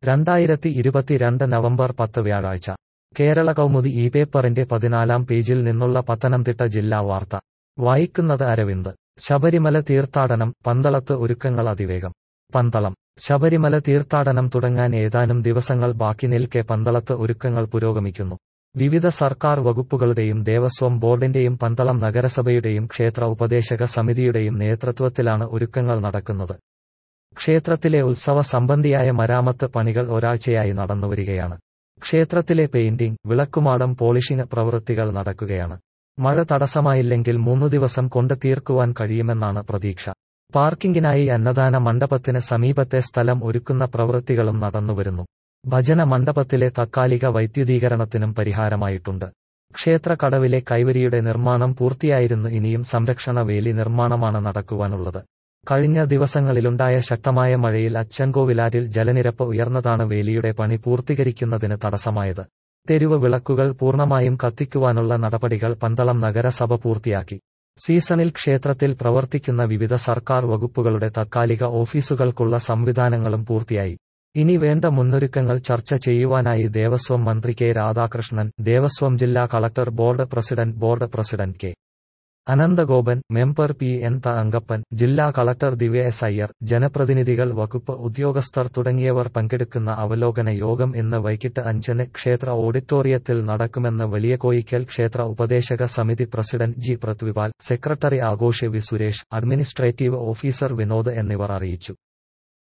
രണ്ടായിരത്തി ഇരുപത്തിരണ്ട് നവംബർ പത്ത് വ്യാഴാഴ്ച കേരള കൗമുദി ഈ പേപ്പറിന്റെ പതിനാലാം പേജിൽ നിന്നുള്ള പത്തനംതിട്ട ജില്ലാ വാർത്ത വായിക്കുന്നത് അരവിന്ദ് ശബരിമല തീർത്ഥാടനം പന്തളത്ത് ഒരുക്കങ്ങൾ അതിവേഗം പന്തളം ശബരിമല തീർത്ഥാടനം തുടങ്ങാൻ ഏതാനും ദിവസങ്ങൾ ബാക്കി നിൽക്കെ പന്തളത്ത് ഒരുക്കങ്ങൾ പുരോഗമിക്കുന്നു വിവിധ സർക്കാർ വകുപ്പുകളുടെയും ദേവസ്വം ബോർഡിന്റെയും പന്തളം നഗരസഭയുടെയും ക്ഷേത്ര ഉപദേശക സമിതിയുടെയും നേതൃത്വത്തിലാണ് ഒരുക്കങ്ങൾ നടക്കുന്നത് ക്ഷേത്രത്തിലെ ഉത്സവ സംബന്ധിയായ മരാമത്ത് പണികൾ ഒരാഴ്ചയായി നടന്നുവരികയാണ് ക്ഷേത്രത്തിലെ പെയിന്റിംഗ് വിളക്കുമാടം പോളിഷിംഗ് പ്രവൃത്തികൾ നടക്കുകയാണ് മഴ തടസ്സമായില്ലെങ്കിൽ മൂന്നു ദിവസം കൊണ്ട് തീർക്കുവാൻ കഴിയുമെന്നാണ് പ്രതീക്ഷ പാർക്കിംഗിനായി അന്നദാന മണ്ഡപത്തിന് സമീപത്തെ സ്ഥലം ഒരുക്കുന്ന പ്രവൃത്തികളും നടന്നുവരുന്നു ഭജന മണ്ഡപത്തിലെ തക്കാലിക വൈദ്യുതീകരണത്തിനും പരിഹാരമായിട്ടുണ്ട് ക്ഷേത്ര കടവിലെ കൈവരിയുടെ നിർമ്മാണം പൂർത്തിയായിരുന്നു ഇനിയും സംരക്ഷണ വേലി നിർമ്മാണമാണ് നടക്കുവാനുള്ളത് കഴിഞ്ഞ ദിവസങ്ങളിലുണ്ടായ ശക്തമായ മഴയിൽ അച്ചൻകോവിലാറ്റിൽ ജലനിരപ്പ് ഉയർന്നതാണ് വേലിയുടെ പണി പൂർത്തീകരിക്കുന്നതിന് തടസ്സമായത് തെരുവ് വിളക്കുകൾ പൂർണ്ണമായും കത്തിക്കുവാനുള്ള നടപടികൾ പന്തളം നഗരസഭ പൂർത്തിയാക്കി സീസണിൽ ക്ഷേത്രത്തിൽ പ്രവർത്തിക്കുന്ന വിവിധ സർക്കാർ വകുപ്പുകളുടെ താത്കാലിക ഓഫീസുകൾക്കുള്ള സംവിധാനങ്ങളും പൂർത്തിയായി ഇനി വേണ്ട മുന്നൊരുക്കങ്ങൾ ചർച്ച ചെയ്യുവാനായി ദേവസ്വം മന്ത്രി കെ രാധാകൃഷ്ണൻ ദേവസ്വം ജില്ലാ collector board president board president K Ananthagopan member P N Thankappan ജില്ലാ കളക്ടർ ദിവ്യ എസ് അയ്യർ ജനപ്രതിനിധികൾ വകുപ്പ് ഉദ്യോഗസ്ഥർ തുടങ്ങിയവർ പങ്കെടുക്കുന്ന അവലോകന യോഗം ഇന്ന് വൈകിട്ട് അഞ്ചിന് ക്ഷേത്ര ഓഡിറ്റോറിയത്തിൽ നടക്കുമെന്ന് വലിയ കോയിക്കൽ ക്ഷേത്ര ഉപദേശക സമിതി president G Prithvipal secretary Aghosh V Suresh administrative officer Vinod എന്നിവർ അറിയിച്ചു